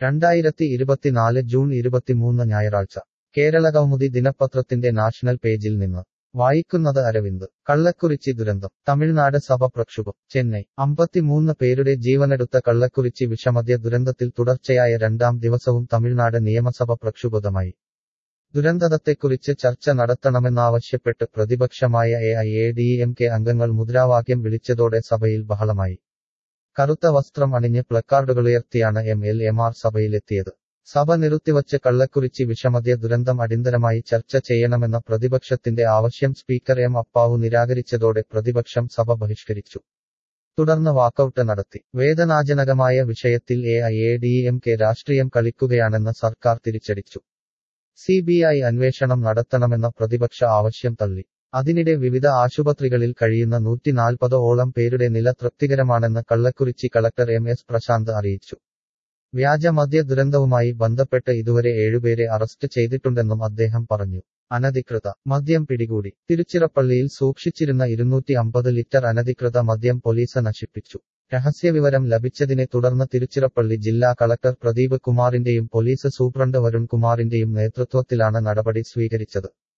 രണ്ടായിരത്തി ഇരുപത്തിനാല് ജൂൺ ഇരുപത്തിമൂന്ന് ഞായറാഴ്ച കേരള കൗമുദി ദിനപത്രത്തിന്റെ നാഷണൽ പേജിൽ നിന്ന് വായിക്കുന്നത് അരവിന്ദ് കള്ളക്കുറിച്ചി ദുരന്തം തമിഴ്നാട് സഭ പ്രക്ഷുഭം ചെന്നൈ അമ്പത്തിമൂന്ന് പേരുടെ ജീവനെടുത്ത കള്ളക്കുറിച്ചി വിഷമദ്യ ദുരന്തത്തിൽ തുടർച്ചയായ രണ്ടാം ദിവസവും തമിഴ്നാട് നിയമസഭ പ്രക്ഷുബ്ധമായി ദുരന്തത്തെക്കുറിച്ച് ചർച്ച നടത്തണമെന്നാവശ്യപ്പെട്ട് പ്രതിപക്ഷമായ A I A D M K അംഗങ്ങൾ മുദ്രാവാക്യം വിളിച്ചതോടെ സഭയിൽ ബഹളമായി കറുത്ത വസ്ത്രം അണിഞ്ഞ് പ്ലക്കാർഡുകളുയർത്തിയാണ് എം എൽ എമാർ സഭയിലെത്തിയത് സഭ നിർത്തിവച്ച് കള്ളക്കുറിച്ചി വിഷമദ്യ ദുരന്തം അടിയന്തരമായി ചർച്ച ചെയ്യണമെന്ന പ്രതിപക്ഷത്തിന്റെ ആവശ്യം സ്പീക്കർ എം അപ്പാവു നിരാകരിച്ചതോടെ പ്രതിപക്ഷം സഭ ബഹിഷ്കരിച്ചു തുടർന്ന് വാക്കൌട്ട് നടത്തി വേദനാജനകമായ വിഷയത്തിൽ A I A D M K രാഷ്ട്രീയം കളിക്കുകയാണെന്ന് സർക്കാർ തിരിച്ചടിച്ചു സി ബി ഐ അന്വേഷണം നടത്തണമെന്ന പ്രതിപക്ഷ ആവശ്യം തള്ളി അതിനിടെ വിവിധ ആശുപത്രികളിൽ കഴിയുന്ന നൂറ്റിനാൽപ്പത് ഓളം പേരുടെ നില തൃപ്തികരമാണെന്ന് Kallakurichi collector M S Prashanth അറിയിച്ചു വ്യാജ മദ്യ ദുരന്തവുമായി ബന്ധപ്പെട്ട് ഇതുവരെ ഏഴുപേരെ അറസ്റ്റ് ചെയ്തിട്ടുണ്ടെന്നും അദ്ദേഹം പറഞ്ഞു അനധികൃത മദ്യം പിടികൂടി തിരുച്ചിറപ്പള്ളിയിൽ സൂക്ഷിച്ചിരുന്ന ഇരുന്നൂറ്റി അമ്പത് ലിറ്റർ അനധികൃത മദ്യം പോലീസ് നശിപ്പിച്ചു രഹസ്യവിവരം ലഭിച്ചതിനെ തുടർന്ന് തിരുച്ചിറപ്പള്ളി ജില്ലാ കളക്ടർ പ്രദീപ് കുമാറിന്റെയും പോലീസ് സൂപ്രണ്ട് വരുൺ കുമാറിന്റെയും നേതൃത്വത്തിലാണ് നടപടി സ്വീകരിച്ചത്